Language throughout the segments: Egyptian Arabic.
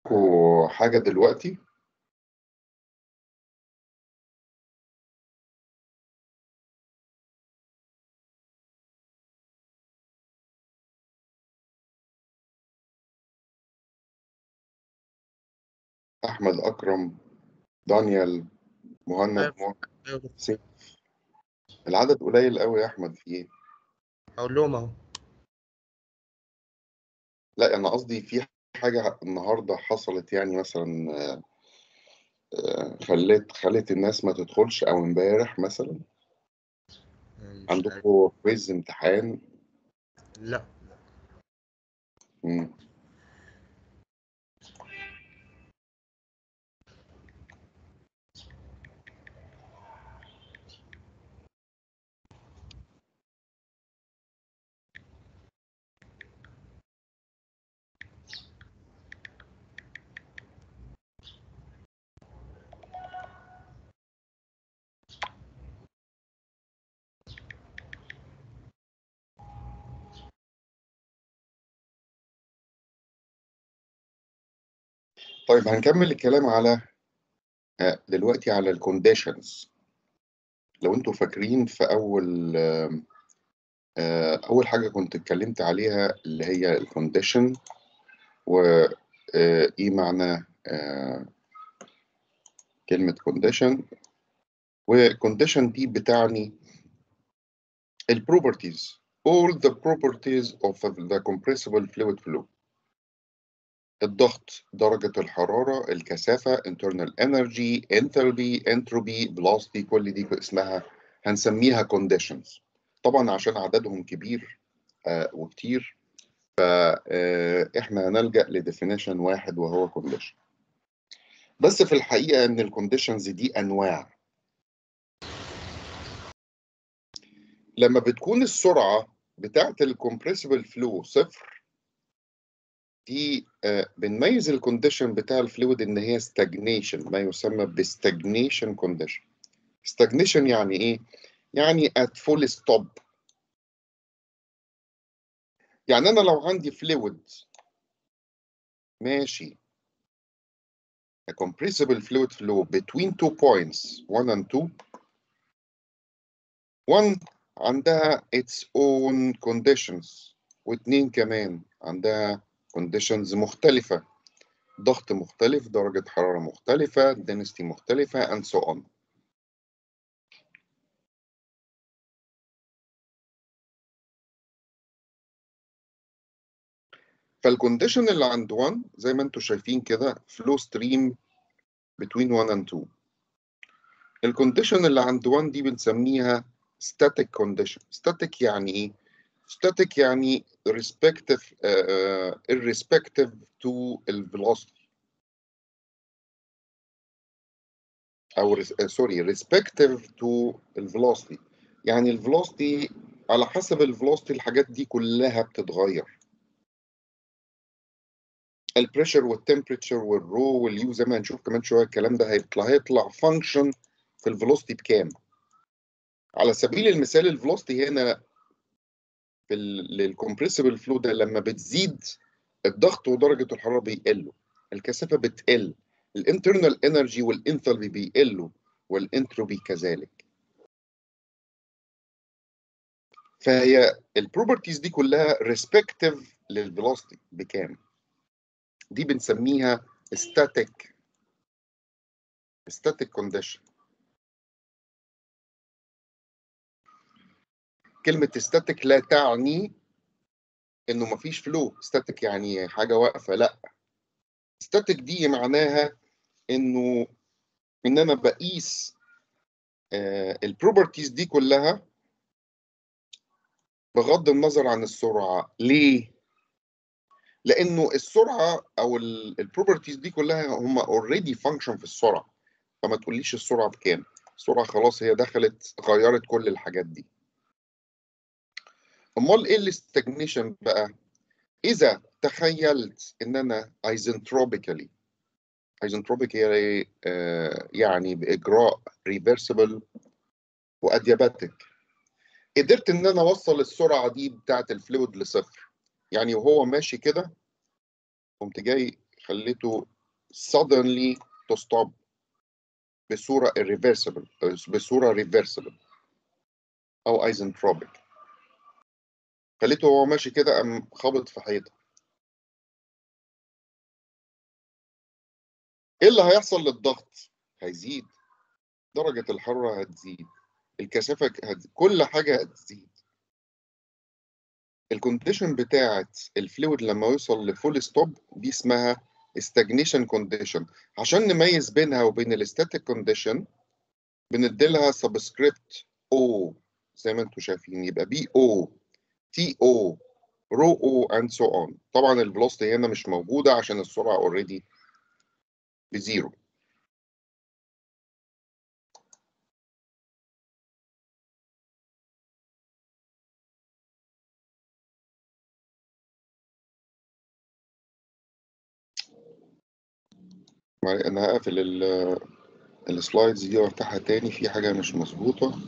لكم حاجة دلوقتي أحمد أكرم دانيال مهند أيوة. مهند أيوة. سيف العدد قليل قوي يا أحمد في إيه؟ اقول لهم اهو لا أنا قصدي في حاجة النهاردة حصلت يعني مثلا آه، آه، خلت خلت الناس ما تدخلش أو امبارح مثلا مش عارف. عندكم كويز امتحان لا مم. طيب هنكمل الكلام على آه، دلوقتي على الكونديشنز لو انتوا فاكرين في اول آم، آه، اول حاجه كنت اتكلمت عليها اللي هي الكونديشن وايه معنى آه، كلمه كونديشن وكونديشن دي بتعني البروبرتيز all the properties of the compressible fluid flow الضغط درجة الحرارة الكثافة internal energy enthalpy entropy velocity كل دي اسمها هنسميها conditions طبعا عشان عددهم كبير آه وكتير فاحنا هنلجأ لديفينيشن واحد وهو condition بس في الحقيقة ان الكونديشنز دي انواع لما بتكون السرعة بتاعت الكومبريسبل فلو صفر دي آه، بنميز الكونديشن بتاع الفلويد ان هي stagnation ما يسمى بستاجنيشن كونديشن stagnation يعني ايه؟ يعني at full stop يعني انا لو عندي فلويد ماشي a compressible fluid flow between two points 1 and 2 1 عندها its own conditions واثنين كمان عندها conditions مختلفة ضغط مختلف درجة حرارة مختلفة density مختلفة and so on فالكونديشن اللي عند 1 زي ما انتم شايفين كده flow stream between 1 and 2 الكونديشن اللي عند 1 دي بنسميها static condition static يعني ايه static يعني respective uh, irrespective to velocity او سوري respective to velocity يعني الفلوسيتي على حسب الفلوسيتي الحاجات دي كلها بتتغير البريشر والتمبريتشر والرو واليو زي ما هنشوف كمان شويه الكلام ده هيطلع هيطلع فانكشن في الفلوسيتي بكام على سبيل المثال الفلوسيتي هنا في الكومبريسبل فلو ده لما بتزيد الضغط ودرجه الحراره بيقلوا الكثافه بتقل الانترنال انرجي والانثالبي بيقلوا والانتروبي كذلك فهي البروبرتيز دي كلها ريسبكتيف للفيلوسيتي بكام دي بنسميها static static condition كلمة static لا تعني إنه مفيش فلو static يعني حاجة واقفة لا static دي معناها إنه إن أنا بقيس البروبرتيز دي كلها بغض النظر عن السرعة ليه؟ لأنه السرعة أو البروبرتيز دي كلها هم اوريدي فانكشن في السرعة فما تقوليش السرعة بكام السرعة خلاص هي دخلت غيرت كل الحاجات دي امال ايه الاستجنيشن بقى اذا تخيلت ان انا ايزنتروبيكالي ايزنتروبيكالي آه يعني باجراء ريفرسبل وادياباتيك قدرت ان انا اوصل السرعه دي بتاعه الفلويد لصفر يعني وهو ماشي كده قمت جاي خليته suddenly to stop بصورة irreversible بصورة reversible أو isentropic خليته وهو ماشي كده قام خابط في حيطة إيه اللي هيحصل للضغط؟ هيزيد درجة الحرارة هتزيد الكثافة هتزيد كل حاجة هتزيد الكونديشن بتاعت الفلويد لما يوصل لفول ستوب دي اسمها stagnation condition عشان نميز بينها وبين الستاتيك كونديشن بنديلها سبسكريبت او زي ما انتم شايفين يبقى بي او تي او رو او اند سو اون طبعا الفلوسيتي هنا مش موجوده عشان السرعه اوريدي بزيرو انا هقفل السلايدز دي وافتحها تاني في حاجه مش مظبوطه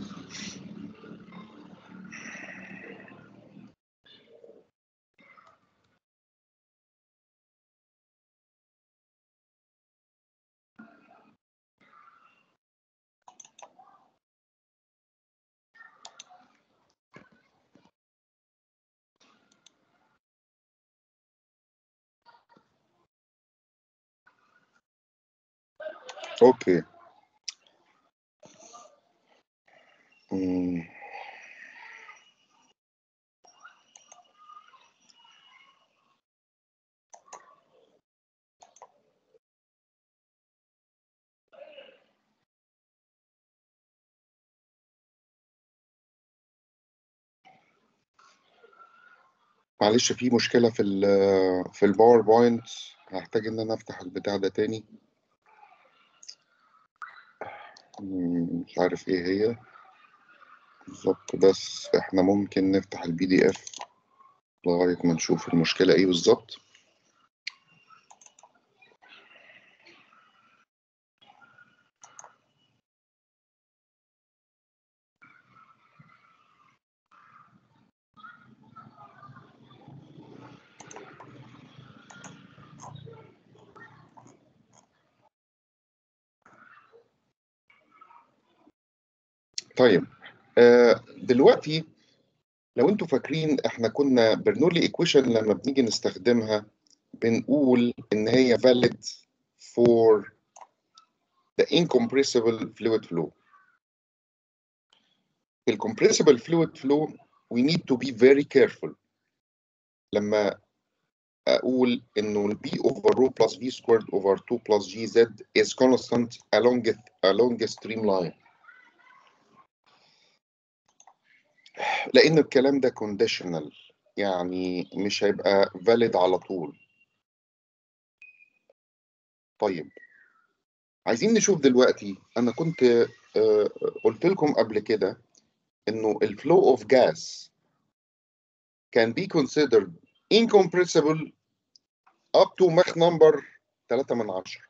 اوكي مم. معلش في مشكلة في ال في الباوربوينت هحتاج إن أنا أفتح البتاع ده تاني مم، مش عارف إيه هي بالظبط بس إحنا ممكن نفتح البي دي إف لغاية ما نشوف المشكلة إيه بالظبط طيب آه، دلوقتي لو انتوا فاكرين احنا كنا برنولي ايكويشن لما بنيجي نستخدمها بنقول ان هي valid for the incompressible fluid flow. في الcompressible fluid flow we need to be very careful لما اقول انه ال B over rho plus V squared over 2 plus GZ is constant along a, along a streamline. لان الكلام ده conditional يعني مش هيبقى valid على طول طيب عايزين نشوف دلوقتي انا كنت آه، قلت لكم قبل كده انه الفلو اوف gas can be considered incompressible up to Mach number 3 من 10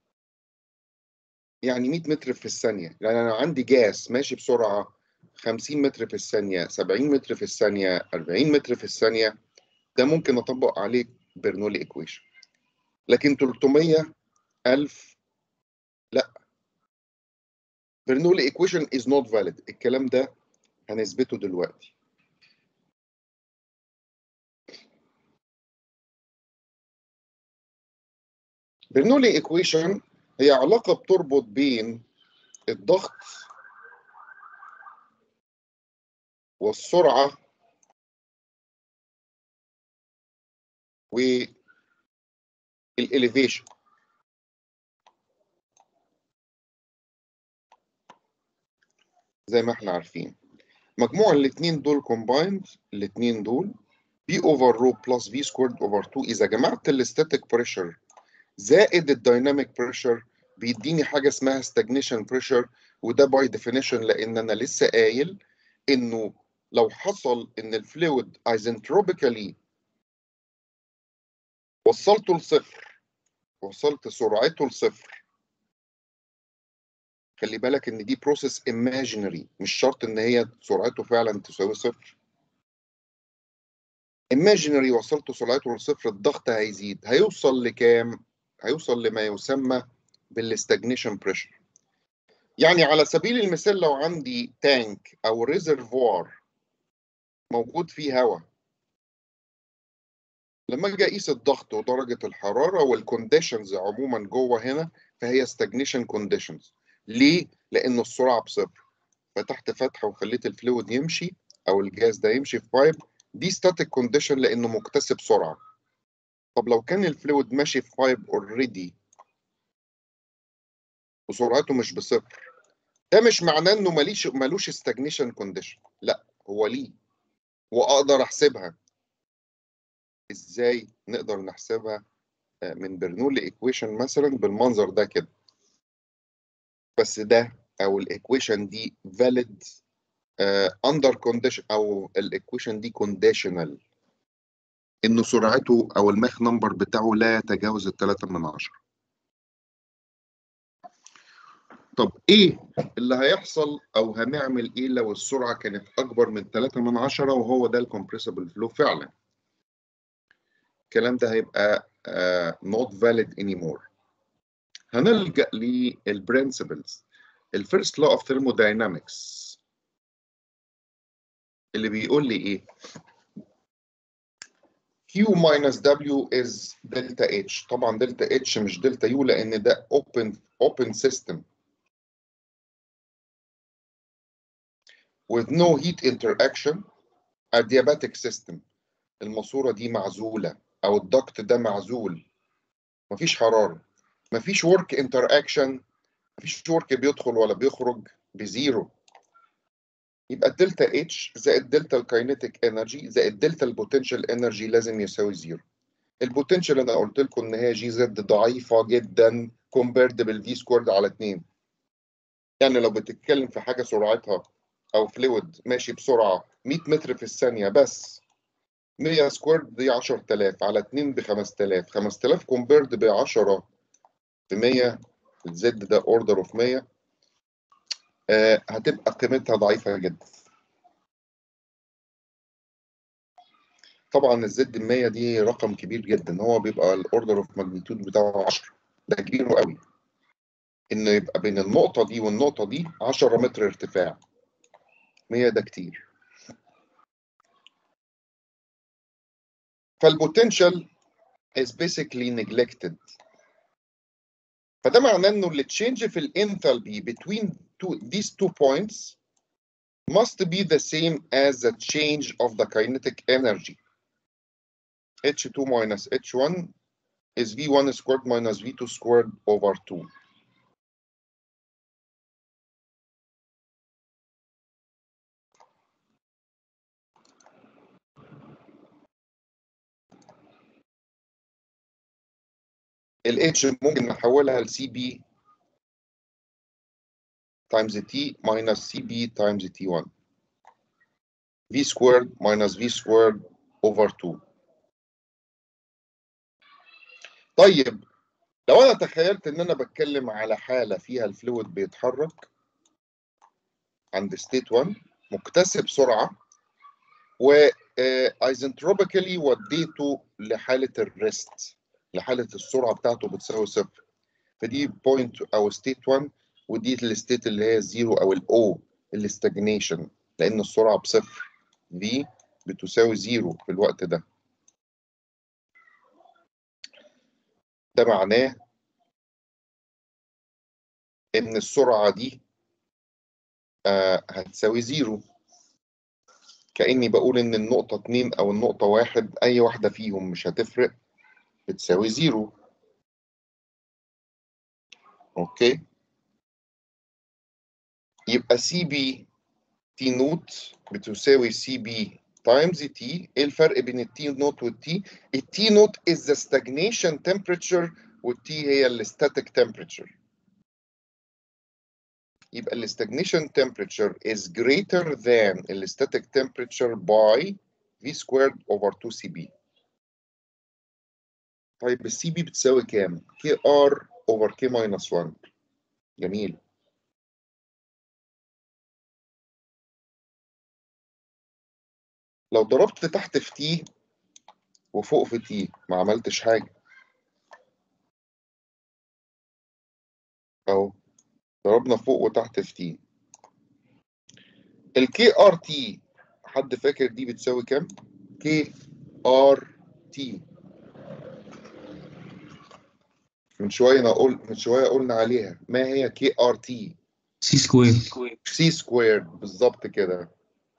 يعني 100 متر في الثانية يعني أنا عندي جاس ماشي بسرعة 50 متر في الثانية 70 متر في الثانية 40 متر في الثانية ده ممكن أطبق عليه برنولي إيكويشن لكن 300 ألف لا برنولي إيكويشن is not valid الكلام ده هنثبته دلوقتي برنولي إيكويشن هي علاقة بتربط بين الضغط والسرعة والإليفيشن زي ما احنا عارفين مجموع الاثنين دول combined الاثنين دول بي اوفر رو بلس في سكويرد اوفر 2 اذا جمعت الستاتيك بريشر زائد الدايناميك بريشر بيديني حاجه اسمها stagnation بريشر وده باي ديفينيشن لان انا لسه قايل انه لو حصل ان الفلويد ايزنتروبيكالي وصلته لصفر وصلت سرعته لصفر خلي بالك ان دي بروسيس imaginary مش شرط ان هي سرعته فعلا تساوي صفر imaginary وصلت سرعته لصفر الضغط هيزيد هيوصل لكام هيوصل لما يسمى بالاستجنيشن بريشر يعني على سبيل المثال لو عندي تانك او ريزرفوار موجود فيه هواء لما اجي اقيس الضغط ودرجه الحراره والكونديشنز عموما جوه هنا فهي ستاجنيشن كونديشنز ليه؟ لان السرعه بصفر فتحت فتحه وخليت الفلويد يمشي او الجاز ده يمشي في بايب دي ستاتيك كونديشن لانه مكتسب سرعه طب لو كان الفلويد ماشي في بايب اوريدي وسرعته مش بصفر ده مش معناه انه ماليش مالوش ستاجنيشن كونديشن لا هو ليه واقدر احسبها ازاي نقدر نحسبها من برنولي ايكويشن مثلا بالمنظر ده كده بس ده او الايكويشن دي valid اندر uh, كونديشن او الايكويشن دي كونديشنال انه سرعته او الماخ نمبر بتاعه لا يتجاوز الثلاثة من عشرة طب ايه اللي هيحصل او هنعمل ايه لو السرعه كانت اكبر من 3 من عشرة وهو ده الكمبريسبل فلو فعلا الكلام ده هيبقى uh, not valid anymore هنلجأ للبرنسبلز الفيرست لو اوف ثيرموداينامكس اللي بيقول لي ايه Q minus W is delta H طبعا دلتا H مش دلتا U لأن ده open open system with no heat interaction adiabatic system الماسورة دي معزولة أو الضغط ده معزول مفيش حرارة مفيش work interaction مفيش work بيدخل ولا بيخرج بزيرو يبقى الدلتا اتش زائد دلتا الكاينيتيك انرجي زائد دلتا البوتنشال انرجي لازم يساوي زيرو البوتنشال انا قلت لكم ان هي جي زد ضعيفه جدا كومبيرد بالفي سكويرد على 2 يعني لو بتتكلم في حاجه سرعتها او فلويد ماشي بسرعه 100 متر في الثانيه بس 100 سكويرد دي 10000 على 2 ب 5000 5000 كومبيرد ب 10 ب 100 الزد ده اوردر اوف 100 آه هتبقى قيمتها ضعيفة جدا طبعا الزد 100 دي رقم كبير جدا هو بيبقى الاوردر اوف ماجنتيود بتاعه 10 ده كبير قوي انه يبقى بين النقطة دي والنقطة دي 10 متر ارتفاع 100 ده كتير فالبوتنشال is basically neglected فده معناه انه اللي تشينج في الانثالبي between two, these two points must be the same as the change of the kinetic energy. H2 minus H1 is V1 squared minus V2 squared over 2. ال H ممكن نحولها ل CB times T minus CB times T1 V squared minus V squared over 2 طيب لو انا تخيلت ان انا بتكلم على حالة فيها الفلويد بيتحرك عند ستيت 1 مكتسب سرعة و ايزنتروبيكالي وديته لحالة الريست لحالة السرعة بتاعته بتساوي صفر فدي بوينت او ستيت 1 ودي الستيت اللي هي الزيرو او الاو الاستجنيشن لان السرعه بصفر في بتساوي زيرو في الوقت ده ده معناه ان السرعه دي آه هتساوي زيرو كاني بقول ان النقطه 2 او النقطه 1 اي واحده فيهم مش هتفرق بتساوي زيرو اوكي يبقى سي بي تي نوت بتساوي سي بي تايمز تي ايه الفرق بين التي نوت والتي التي نوت is the stagnation temperature والتي هي الستاتيك temperature يبقى ال stagnation temperature is greater than ال static temperature by v squared over 2 cb طيب السي بي بتساوي كام؟ كي ار over k minus 1 جميل لو ضربت تحت في تي وفوق في تي ما عملتش حاجة اهو ضربنا فوق وتحت في تي الكي ار تي حد فاكر دي بتساوي كام؟ كي ار تي من شويه نقول من شويه قلنا عليها ما هي كي ار تي سي سكوير سي سكوير بالظبط كده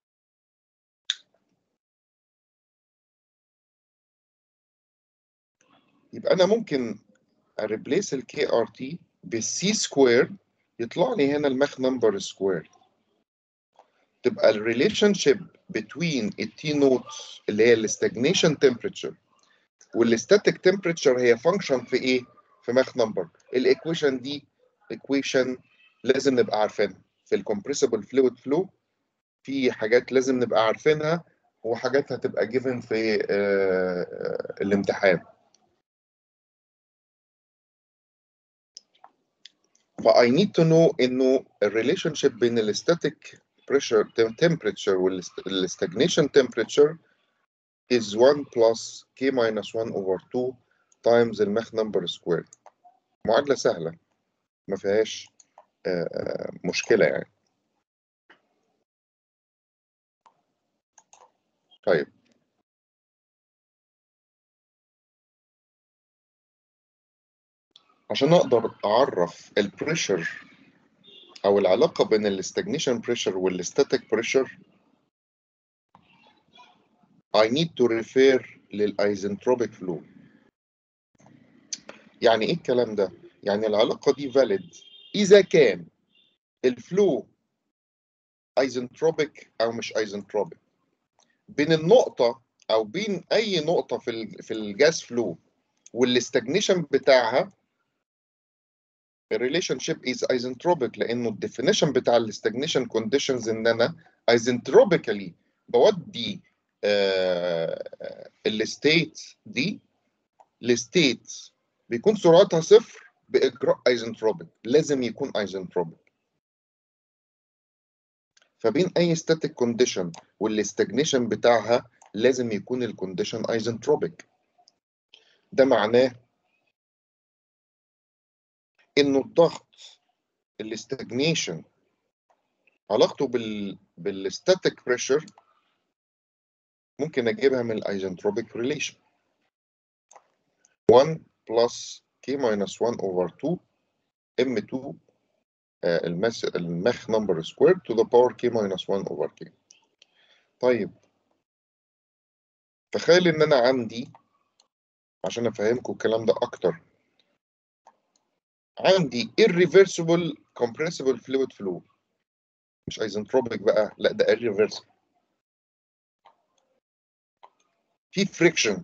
يبقى انا ممكن اريبليس الكي ار تي بالسي سكوير يطلع لي هنا الماخ نمبر سكوير تبقى الريليشن شيب بين التي نوتس اللي هي الاستجنيشن تمبريتشر والستاتيك تمبريتشر هي فانكشن في ايه؟ في ماخ نمبر الايكويشن دي ايكويشن لازم نبقى عارفينها في الكومبريسبل فلويد فلو في حاجات لازم نبقى عارفينها وحاجات هتبقى جيفن في آه، آه، الامتحان ف I need to know انه الريليشن شيب بين الستاتيك pressure temperature والstagnation temperature is 1 plus k minus 1 over 2 times الماخ number squared معادلة سهلة ما فيهاش آه، آه، مشكلة يعني طيب عشان اقدر اعرف البريشر او العلاقه بين الاستجنيشن بريشر والستاتيك بريشر I need to refer للايزنتروبيك فلو يعني ايه الكلام ده يعني العلاقه دي valid اذا كان الفلو ايزنتروبيك او مش ايزنتروبيك بين النقطه او بين اي نقطه في ال في الجاز فلو والاستجنيشن بتاعها الريليشن شيب از ايزنتروبيك لانه الديفينيشن بتاع الاستجنيشن كونديشنز ان انا ايزنتروبيكالي بودي آه الستيت دي الستيت بيكون سرعتها صفر باجراء ايزنتروبيك لازم يكون ايزنتروبيك فبين اي ستاتيك كونديشن والاستجنيشن بتاعها لازم يكون الكونديشن ايزنتروبيك ده معناه انه الضغط الاستجنيشن علاقته بال بالستاتيك بريشر ممكن اجيبها من الايزنتروبيك ريليشن 1 بلس k minus 1 over 2 m2 آه، الماس الماخ نمبر سكوير to the power k minus 1 over k طيب تخيل ان انا عندي عشان افهمكم الكلام ده اكتر عندي irreversible compressible fluid flow مش ايزنتروبيك بقى لا ده irreversible في friction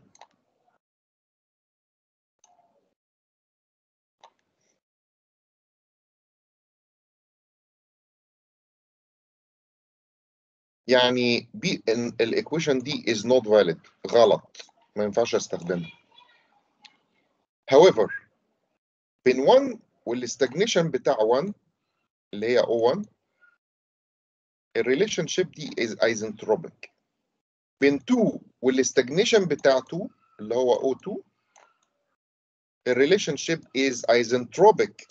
يعني بي الايكويشن دي is not valid غلط ما ينفعش استخدمها however بين 1 والاستجنيشن بتاع 1 اللي هي O1 الريليشن شيب دي is isentropic بين 2 والاستجنيشن بتاع 2 اللي هو O2 الريليشن شيب is isentropic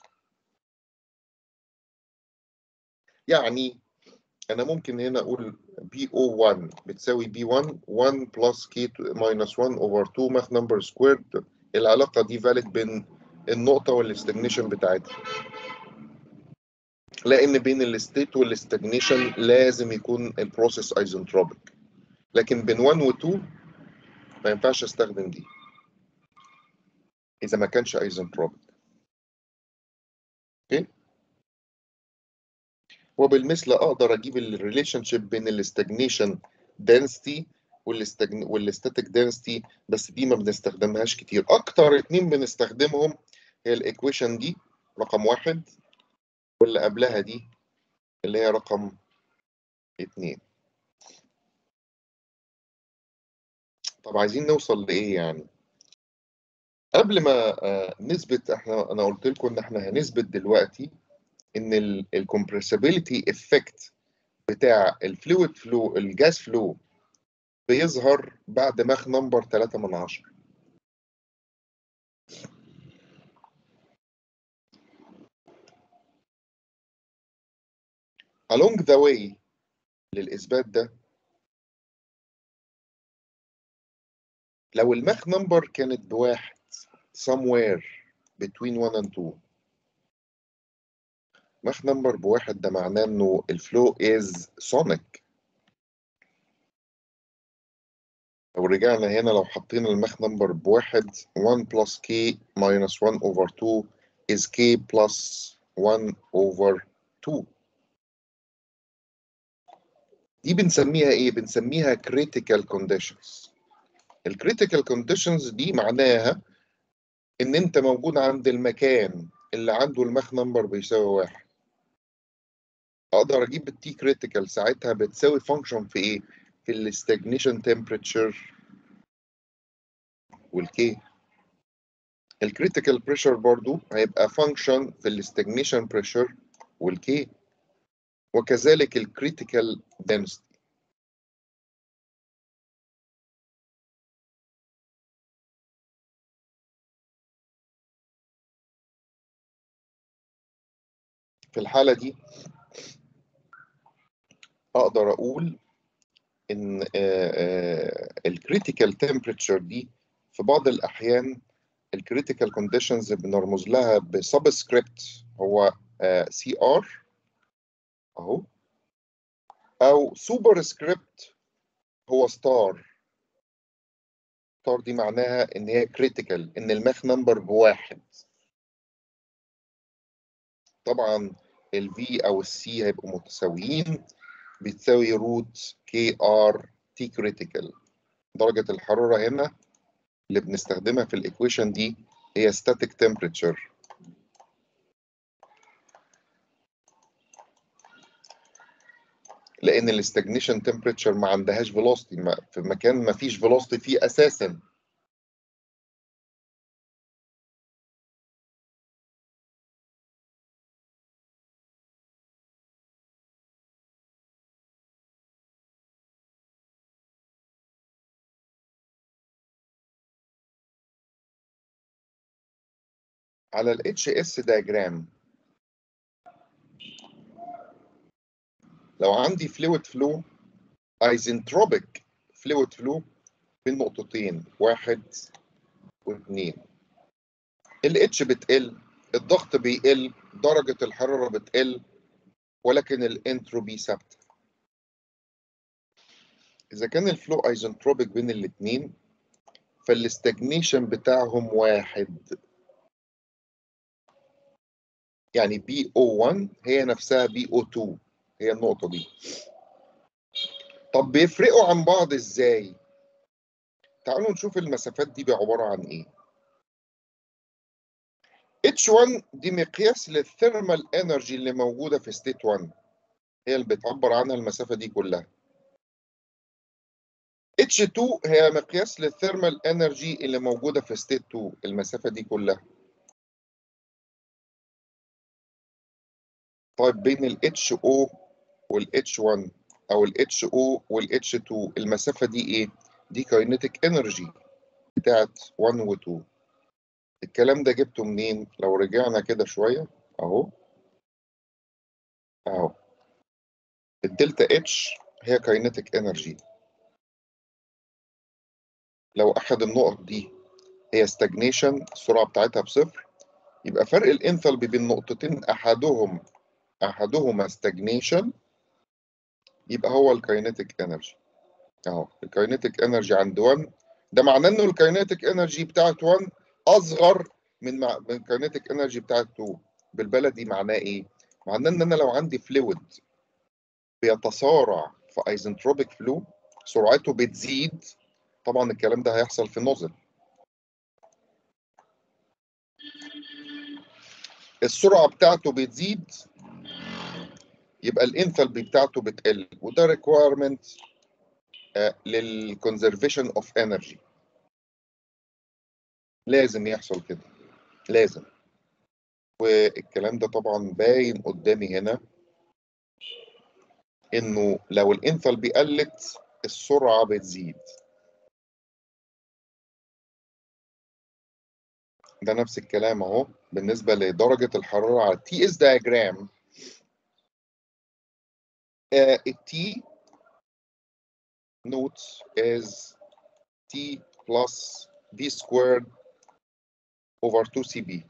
يعني انا ممكن هنا اقول BO1 بتساوي B1 1 plus K minus 1 over 2 math number squared العلاقة دي valid بين النقطة والاستجنيشن بتاعتها لأن بين الستيت والاستجنيشن لازم يكون البروسيس ايزنتروبيك لكن بين 1 و 2 ما ينفعش استخدم دي إذا ما كانش ايزنتروبيك اوكي وبالمثل اقدر اجيب الريليشن شيب بين الاستجنيشن density والاستجن... والستاتيك density بس دي ما بنستخدمهاش كتير اكتر اتنين بنستخدمهم هي الايكويشن دي رقم واحد واللي قبلها دي اللي هي رقم اتنين طب عايزين نوصل لايه يعني قبل ما آه، نثبت احنا انا قلت لكم ان احنا هنثبت دلوقتي ان الكمبرسبيليتي افكت بتاع الفلويد فلو الجاز فلو بيظهر بعد ماخ نمبر 3 من 10 along the way للإثبات ده لو الماخ نمبر كانت بواحد somewhere between 1 and 2 ماخ نمبر بواحد ده معناه انه الفلو is sonic لو رجعنا هنا لو حطينا الماخ نمبر بواحد 1 plus k minus 1 over 2 is k plus 1 over 2 دي بنسميها ايه؟ بنسميها critical conditions الكريتيكال كونديشنز دي معناها ان انت موجود عند المكان اللي عنده الماخ نمبر بيساوي واحد اقدر اجيب التي كريتيكال ساعتها بتساوي فانكشن في ايه في الاستجنيشن تمبريتشر والكي الكريتيكال بريشر برضو هيبقى فانكشن في الاستجنيشن بريشر والكي وكذلك الكريتيكال density في الحالة دي أقدر أقول إن الكريتيكال تمبريتشر دي في بعض الأحيان الكريتيكال كونديشنز بنرمز لها بسبسكريبت هو سي ار أهو أو سوبر سكريبت هو ستار ستار دي معناها إن هي كريتيكال إن الماخ نمبر بواحد طبعا ال V أو ال C هيبقوا متساويين بتساوي روت كي ار تي كريتيكال درجة الحرارة هنا اللي بنستخدمها في الإيكويشن دي هي static temperature لأن الاستجنيشن temperature ما عندهاش velocity ما في مكان ما فيش velocity فيه أساسا على ال HS diagram لو عندي fluid flow isentropic fluid flow بين نقطتين واحد واثنين ال H بتقل الضغط بيقل درجة الحرارة بتقل ولكن الانتروبي ثابتة إذا كان الفلو ايزنتروبيك بين الاتنين فالاستجنيشن بتاعهم واحد يعني بي او 1 هي نفسها بي او 2 هي النقطة دي طب بيفرقوا عن بعض ازاي؟ تعالوا نشوف المسافات دي عبارة عن ايه H1 دي مقياس للثيرمال انرجي اللي موجودة في ستيت 1 هي اللي بتعبر عنها المسافة دي كلها H2 هي مقياس للثيرمال انرجي اللي موجودة في ستيت 2 المسافة دي كلها طيب بين ال HO وال H1 أو ال HO وال H2 المسافة دي إيه؟ دي كاينيتيك انرجي بتاعت 1 و 2 الكلام ده جبته منين؟ لو رجعنا كده شوية أهو أهو الدلتا اتش هي كاينيتيك انرجي لو أحد النقط دي هي ستاجنيشن السرعة بتاعتها بصفر يبقى فرق الانثالبي بين نقطتين أحدهم أحدهما ستاجنيشن يبقى هو الكاينيتيك انرجي اهو الكاينيتيك انرجي عند 1 ده معناه انه الكاينيتيك انرجي بتاعت 1 اصغر من مع... من الكاينيتيك انرجي بتاعت 2 بالبلدي معناه ايه؟ معناه ان انا لو عندي فلويد بيتصارع في ايزنتروبيك فلو سرعته بتزيد طبعا الكلام ده هيحصل في نوزل السرعه بتاعته بتزيد يبقى الانثالبي بتاعته بتقل وده ريكويرمنت للكونزرفيشن اوف انرجي لازم يحصل كده لازم والكلام ده طبعا باين قدامي هنا انه لو الانثالبي قلت السرعه بتزيد ده نفس الكلام اهو بالنسبه لدرجه الحراره على التي اس دايجرام uh, T notes as T plus V squared over 2CB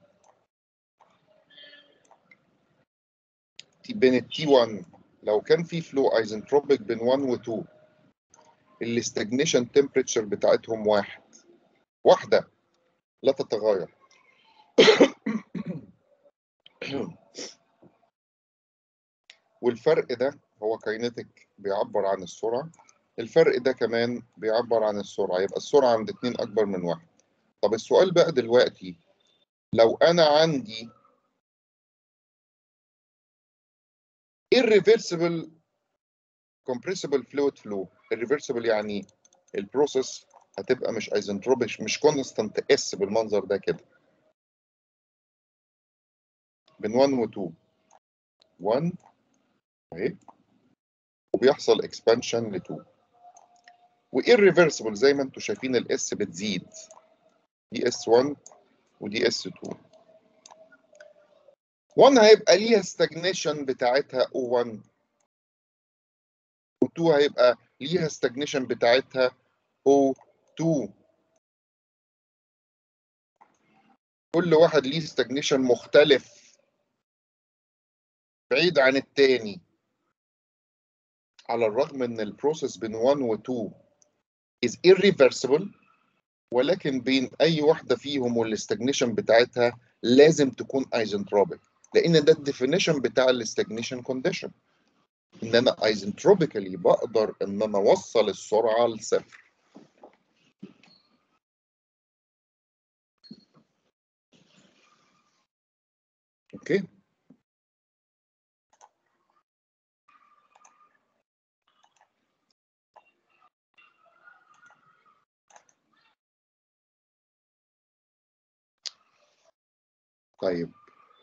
بين ال T1 لو كان في فلو ايزنتروبيك بين 1 و 2 الاستجنيشن تمبريتشر بتاعتهم واحد واحدة لا تتغير والفرق ده هو كاينتيك بيعبر عن السرعة الفرق ده كمان بيعبر عن السرعة يبقى السرعة عند اتنين أكبر من واحد طب السؤال بقى دلوقتي لو أنا عندي irreversible compressible fluid flow irreversible يعني البروسيس هتبقى مش ايزنتروبيك مش كونستانت اس بالمنظر ده كده بين 1 و 2 1 اهي وبيحصل اكسبانشن ل 2 وإيريفرسبل زي ما انتم شايفين الاس بتزيد دي اس 1 ودي اس 2 1 هيبقى ليها ستاجنيشن بتاعتها O1 و2 هيبقى ليها ستاجنيشن بتاعتها O2 كل واحد ليه ستاجنيشن مختلف بعيد عن التاني على الرغم ان البروسيس بين 1 و 2 is irreversible ولكن بين اي واحده فيهم والاستجنيشن بتاعتها لازم تكون ايزنتروبيك لان ده الديفينيشن بتاع الاستجنيشن كونديشن ان انا ايزنتروبيكالي بقدر ان انا اوصل السرعه لصفر اوكي طيب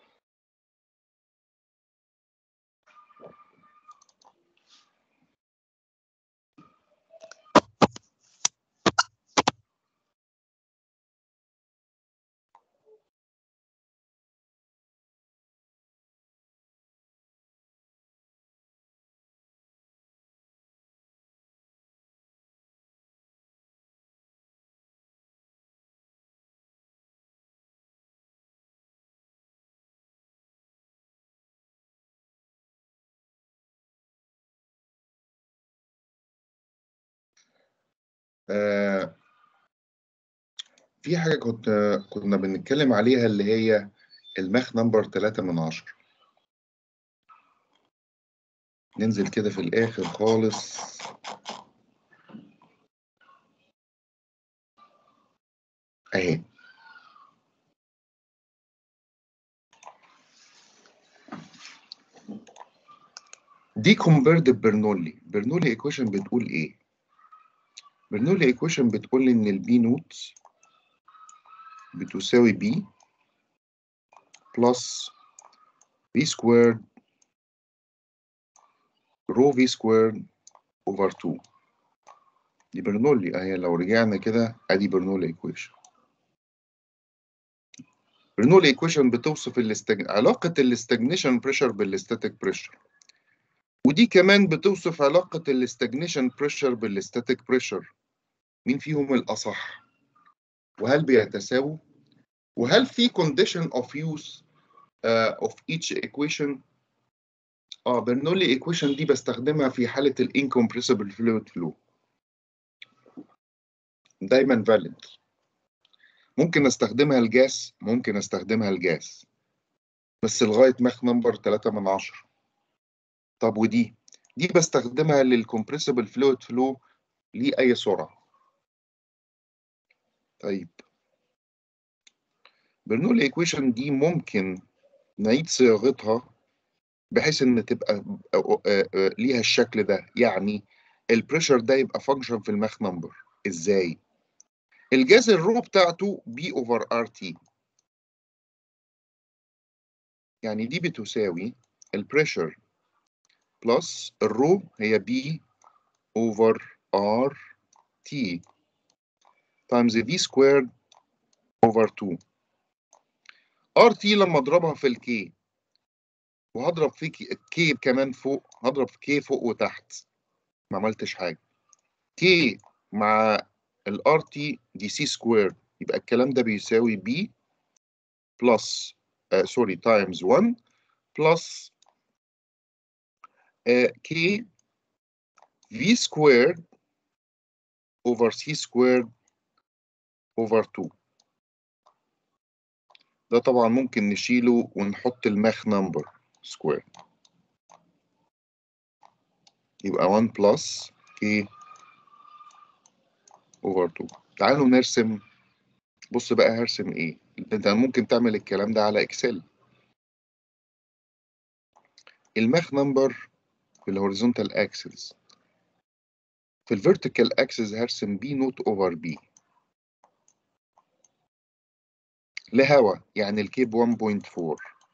آه في حاجة كنت كنا بنتكلم عليها اللي هي الماخ نمبر 3 من 10 ننزل كده في الآخر خالص أهي دي كومبيرد برنولي برنولي ايكويشن بتقول ايه برنولي ايكويشن بتقول ان البي نوت بتساوي بي بلس بي سكوير رو في سكوير اوفر 2 دي برنولي اهي لو رجعنا كده ادي برنولي ايكويشن برنولي ايكويشن بتوصف الاستج... علاقة الاستجنيشن بريشر بالاستاتيك بريشر ودي كمان بتوصف علاقة الاستجنيشن بريشر بالاستاتيك بريشر مين فيهم الأصح وهل بيتساووا وهل في condition of use uh, of each equation اه برنولي equation دي بستخدمها في حالة ال incompressible fluid flow دايما valid ممكن استخدمها الجاس ممكن استخدمها الجاس بس لغاية ماخ نمبر 3 من 10 طب ودي دي بستخدمها للكمبريسبل فلويد فلو لأي سرعة طيب برنولي ايكويشن دي ممكن نعيد صياغتها بحيث ان تبقى ليها الشكل ده يعني البريشر ده يبقى فانكشن في الماخ نمبر ازاي الجاز الرو بتاعته بي اوفر ار تي يعني دي بتساوي البريشر بلس الرو هي بي اوفر ار تي تايمز في سكويرد اوفر 2 ار تي لما اضربها في الكي وهضرب في كي كمان فوق هضرب في كي فوق وتحت ما عملتش حاجه كي مع الار تي دي سي سكوير يبقى الكلام ده بيساوي بي بلس سوري تايمز 1 بلس كي في سكوير over c squared over 2 ده طبعا ممكن نشيله ونحط الماخ نمبر سكوير يبقى 1 بلس k over 2 تعالوا نرسم بص بقى هرسم ايه انت ممكن تعمل الكلام ده على اكسل الماخ نمبر في الهوريزونتال اكسس في الفيرتيكال اكسس هرسم بي نوت اوفر بي لهوا يعني الكيب 1.4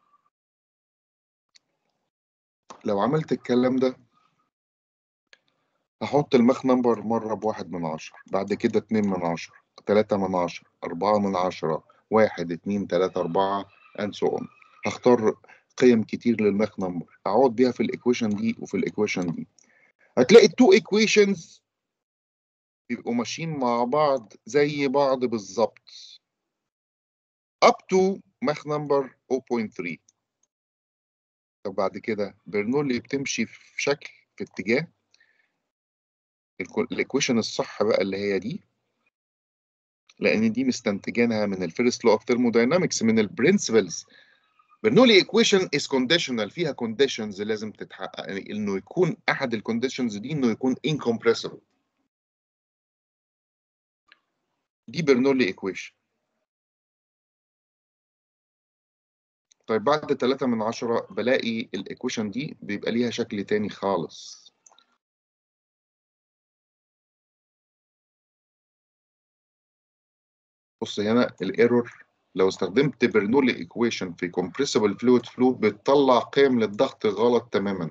لو عملت الكلام ده هحط الماخ نمبر مرة بواحد من عشرة بعد كده اتنين من عشرة تلاتة من عشرة أربعة من عشرة واحد اتنين تلاتة أربعة and so on هختار قيم كتير للماخ نمبر أعوض بيها في الإيكويشن دي وفي الإيكويشن دي هتلاقي التو إيكويشنز بيبقوا ماشيين مع بعض زي بعض بالظبط up to ماخ نمبر 0.3 طب بعد كده برنولي بتمشي في شكل في اتجاه الايكويشن الصح بقى اللي هي دي لان دي مستنتجينها من الفيرست لو اوف ثيرموداينامكس من البرنسبلز برنولي ايكويشن از كونديشنال فيها كونديشنز لازم تتحقق يعني انه يكون احد الكونديشنز دي انه يكون incompressible دي برنولي ايكويشن طيب بعد 3 من 10 بلاقي الايكويشن دي بيبقى ليها شكل تاني خالص بص هنا الايرور لو استخدمت برنولي ايكويشن في compressible fluid flow بتطلع قيم للضغط غلط تماما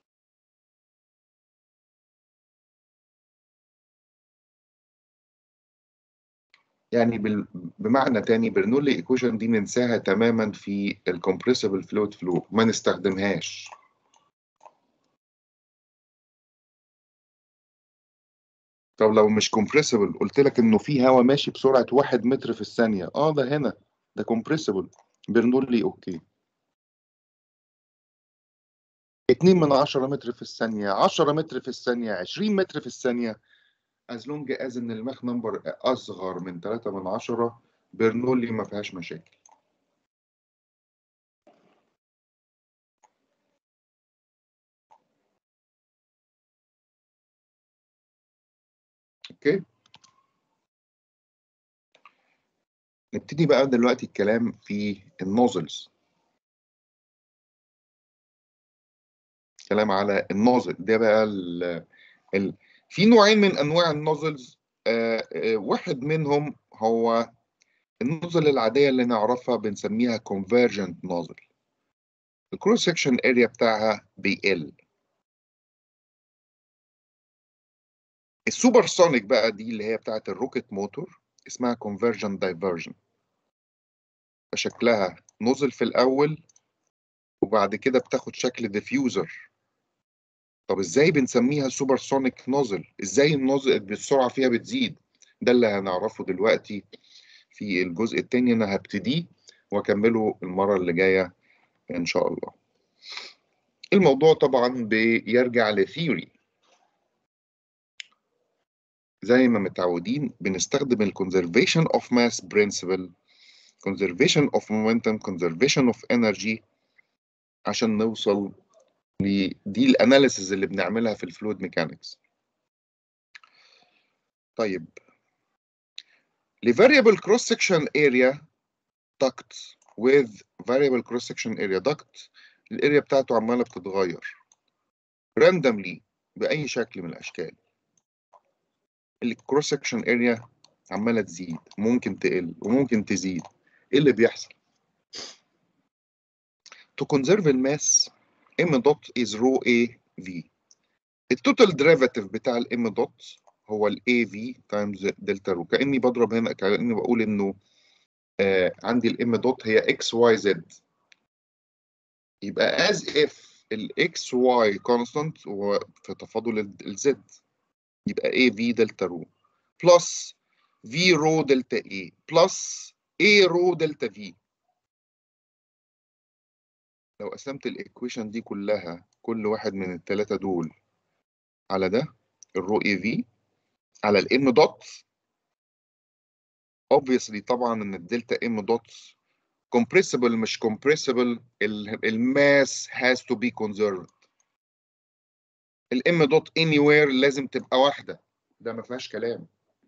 يعني بال... بمعنى تاني برنولي ايكويشن دي ننساها تماما في الكمبريسبل فلويد فلو ما نستخدمهاش طب لو مش كومبريسبل قلت لك انه في هواء ماشي بسرعه 1 متر في الثانيه اه ده هنا ده كومبريسبل برنولي اوكي 2 من 10 متر في الثانيه 10 متر في الثانيه 20 متر في الثانيه as long as ان الماخ نمبر اصغر من 3 من 10 برنولي ما فيهاش مشاكل اوكي نبتدي بقى دلوقتي الكلام في النوزلز كلام على النوزل ده بقى ال ال في نوعين من انواع النوزلز آه آه واحد منهم هو النوزل العاديه اللي نعرفها بنسميها convergent نوزل الكروس سكشن اريا بتاعها بيقل السوبر سونيك بقى دي اللي هي بتاعت الروكت موتور اسمها convergent diversion فشكلها نوزل في الاول وبعد كده بتاخد شكل ديفيوزر طب ازاي بنسميها سوبر سونيك نوزل ازاي النوزل السرعه فيها بتزيد ده اللي هنعرفه دلوقتي في الجزء الثاني انا هبتديه واكمله المره اللي جايه ان شاء الله الموضوع طبعا بيرجع لثيوري زي ما متعودين بنستخدم الكونزرفيشن اوف ماس برنسبل conservation of momentum conservation of energy عشان نوصل دي الاناليسز اللي بنعملها في الفلويد ميكانكس طيب لفاريبل cross section area duct with variable cross section area duct الاريا بتاعته عماله بتتغير randomly باي شكل من الاشكال الكروس سكشن اريا عماله تزيد ممكن تقل وممكن تزيد ايه اللي بيحصل to conserve الماس m dot is rho a v التوتال ديريفاتيف بتاع الام دوت هو الاي في تايمز دلتا رو كاني بضرب هنا كاني بقول انه آه عندي الام دوت هي اكس واي زد يبقى as if الاكس واي كونستانت في تفاضل الزد يبقى اي في دلتا رو بلس في رو دلتا اي بلس اي رو دلتا في لو قسمت الايكويشن دي كلها كل واحد من الثلاثه دول على ده الرو اي في على الام دوت obviously طبعا ان الدلتا ام دوت compressible مش compressible الماس has to be conserved الام دوت anywhere لازم تبقى واحده ده ما فيهاش كلام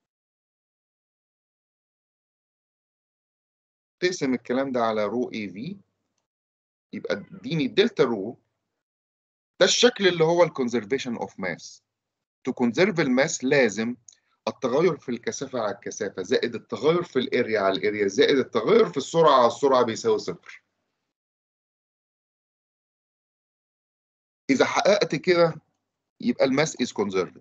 تقسم الكلام ده على رو اي في يبقى اديني الدلتا رو ده الشكل اللي هو الكونزرفيشن اوف ماس تو كونزرف الماس لازم التغير في الكثافه على الكثافه زائد التغير في الاريا على الاريا زائد التغير في السرعه على السرعه بيساوي صفر اذا حققت كده يبقى الماس از كونزرفد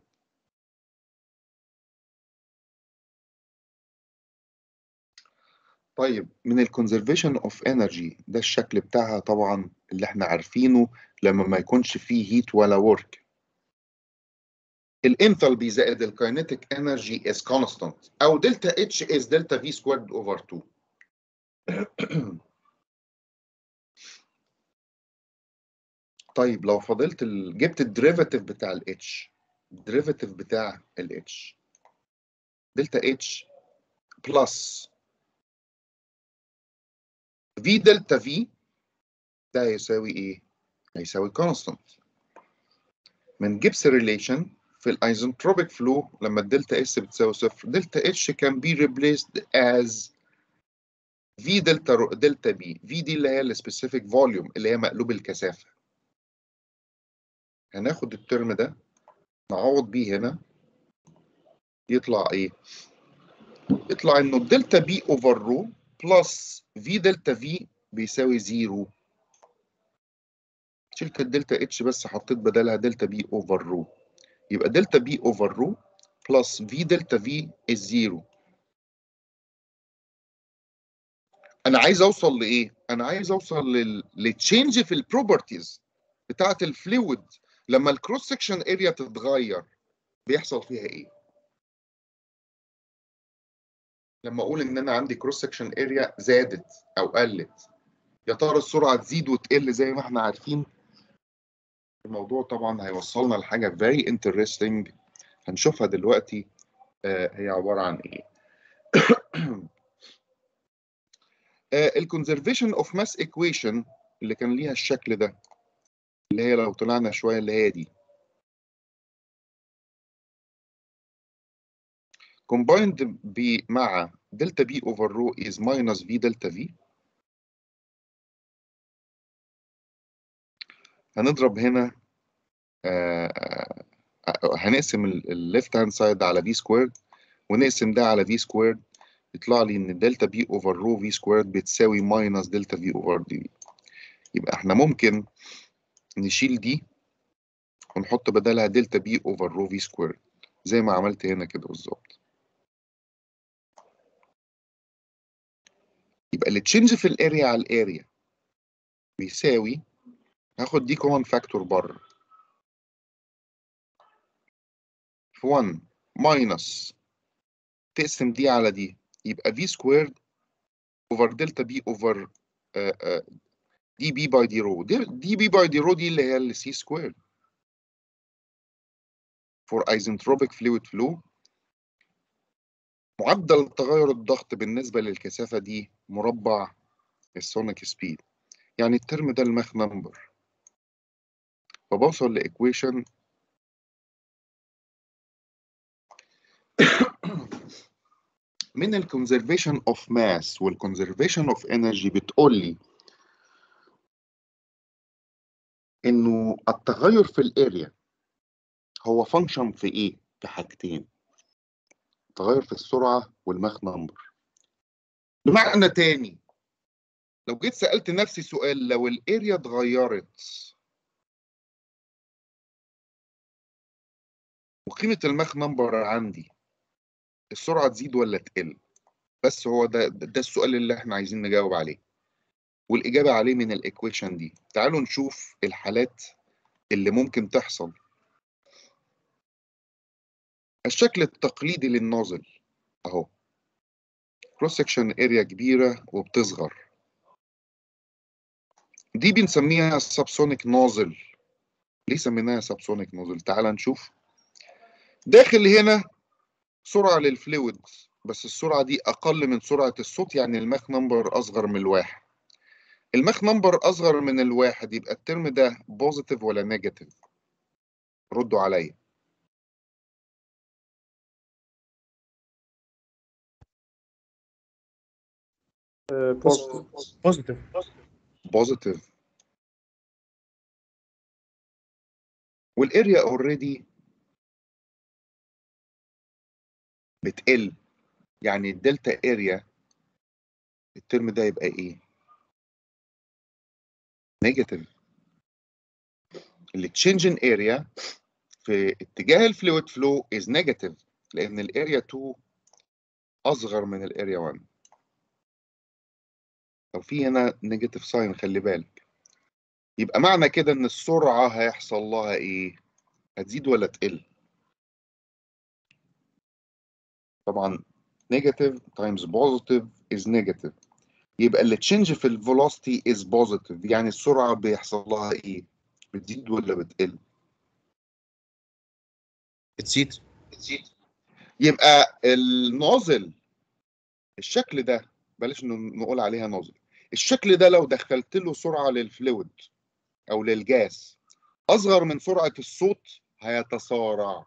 طيب من الكونزرفيشن اوف انرجي ده الشكل بتاعها طبعا اللي احنا عارفينه لما ما يكونش فيه هيت ولا ورك الانثالبي زائد الكاينيتيك انرجي از كونستانت او دلتا اتش از دلتا في سكويرد اوفر 2 طيب لو فضلت ال... جبت الديريفاتيف بتاع الاتش الديريفاتيف بتاع الاتش دلتا اتش بلس في دلتا في ده هيساوي ايه؟ هيساوي كونستانت من جيبس ريليشن في الايزنتروبيك فلو لما الدلتا اس بتساوي صفر دلتا اتش كان بي ريبليسد از في دلتا رو دلتا بي في دي اللي هي السبيسيفيك فوليوم اللي هي مقلوب الكثافه هناخد الترم ده نعوض بيه هنا يطلع ايه؟ يطلع انه الدلتا بي اوفر رو بلس في دلتا في بيساوي زيرو شلت الدلتا اتش بس حطيت بدلها دلتا بي اوفر رو يبقى دلتا بي اوفر رو بلس في دلتا في الزيرو انا عايز اوصل لايه انا عايز اوصل لل... لتشينج في البروبرتيز بتاعه الفلويد لما الكروس سكشن اريا تتغير بيحصل فيها ايه لما اقول ان انا عندي كروس سكشن اريا زادت او قلت يا ترى السرعه تزيد وتقل زي ما احنا عارفين الموضوع طبعا هيوصلنا لحاجه very interesting هنشوفها دلوقتي آه هي عباره عن ايه الكونزرفيشن اوف ماس ايكويشن اللي كان ليها الشكل ده اللي هي لو طلعنا شويه اللي هي دي combined ب مع دلتا بي اوفر رو is minus في دلتا في هنضرب هنا آه هنقسم الليفت هاند سايد على في سكويرد ونقسم ده على في سكويرد يطلع لي ان دلتا بي اوفر رو في سكويرد بتساوي ماينس دلتا في اوفر دي يبقى احنا ممكن نشيل دي ونحط بدلها دلتا بي اوفر رو في سكويرد زي ما عملت هنا كده بالظبط يبقى اللي تشينج في الاريا على الاريا بيساوي هاخد دي كومن فاكتور بره في 1 ماينس تقسم دي على دي يبقى في سكويرد اوفر دلتا بي اوفر دي بي باي دي رو دي بي باي دي رو دي اللي هي السي سكويرد فور ايزنتروبيك فلويد فلو معدل تغير الضغط بالنسبة للكثافة دي مربع السونيك سبيد يعني الترم ده الماخ نمبر فبوصل لإيكويشن من الكونزرفيشن اوف ماس والكونزرفيشن اوف انرجي بتقول لي انه التغير في الاريا هو فانكشن في ايه؟ في حاجتين تغير في السرعة والماخ نمبر بمعنى تاني لو جيت سألت نفسي سؤال لو الاريا اتغيرت وقيمة الماخ نمبر عندي السرعة تزيد ولا تقل بس هو ده ده السؤال اللي احنا عايزين نجاوب عليه والاجابه عليه من الايكويشن دي تعالوا نشوف الحالات اللي ممكن تحصل الشكل التقليدي للنازل اهو كروس سكشن اريا كبيره وبتصغر دي بنسميها سابسونيك نازل ليه سميناها سابسونيك نازل تعال نشوف داخل هنا سرعه للفلويد بس السرعه دي اقل من سرعه الصوت يعني الماخ نمبر اصغر من الواحد الماخ نمبر اصغر من الواحد يبقى الترم ده بوزيتيف ولا نيجاتيف ردوا عليا بوزيتيف بوزيتيف والاريا اوريدي بتقل يعني الدلتا اريا الترم ده يبقى ايه نيجاتيف اللي تشينج ان اريا في اتجاه الفلويد فلو از نيجاتيف لان الاريا 2 اصغر من الاريا 1 لو في هنا نيجاتيف ساين خلي بالك يبقى معنى كده ان السرعه هيحصل لها ايه هتزيد ولا تقل طبعا نيجاتيف تايمز بوزيتيف از نيجاتيف يبقى اللي تشينج في الفيلوسيتي از بوزيتيف يعني السرعه بيحصل لها ايه بتزيد ولا بتقل بتزيد بتزيد يبقى النازل الشكل ده بلاش نقول عليها نازل الشكل ده لو دخلت له سرعه للفلويد او للجاس اصغر من سرعه الصوت هيتسارع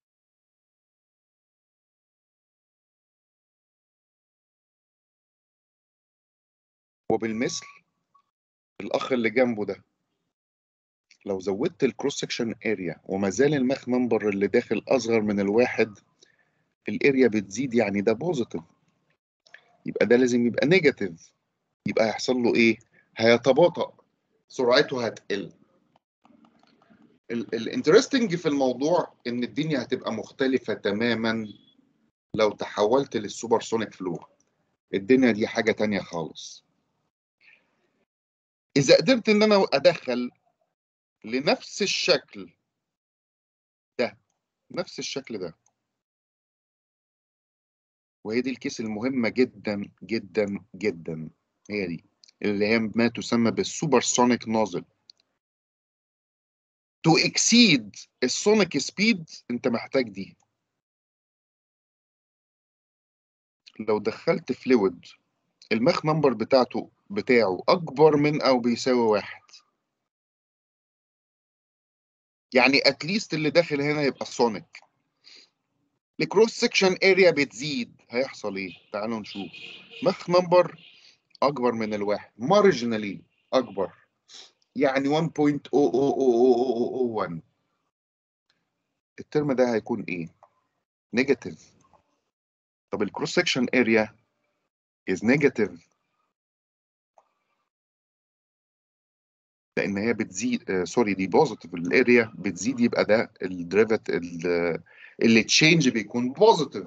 وبالمثل الاخ اللي جنبه ده لو زودت الكروس سكشن اريا وما زال الماخ نمبر اللي داخل اصغر من الواحد الاريا بتزيد يعني ده بوزيتيف يبقى ده لازم يبقى نيجاتيف يبقى هيحصل له ايه هيتباطأ سرعته هتقل الانترستنج في الموضوع ان الدنيا هتبقى مختلفة تماما لو تحولت للسوبر سونيك فلو الدنيا دي حاجة تانية خالص إذا قدرت إن أنا أدخل لنفس الشكل ده نفس الشكل ده وهي دي الكيس المهمة جدا جدا جدا هي دي اللي هي ما تسمى بالسوبر سونيك نوزل تو اكسيد السونيك سبيد انت محتاج دي لو دخلت فلويد الماخ نمبر بتاعته بتاعه اكبر من او بيساوي واحد يعني اتليست اللي داخل هنا يبقى سونيك الكروس سكشن اريا بتزيد هيحصل ايه تعالوا نشوف ماخ نمبر اكبر من الواحد مارجنالي اكبر يعني 1.00001 الترم ده هيكون ايه نيجاتيف طب الكروس سكشن اريا is negative لان هي بتزيد آه سوري دي بوزيتيف الاريا بتزيد يبقى ده الدريفت اللي تشينج بيكون بوزيتيف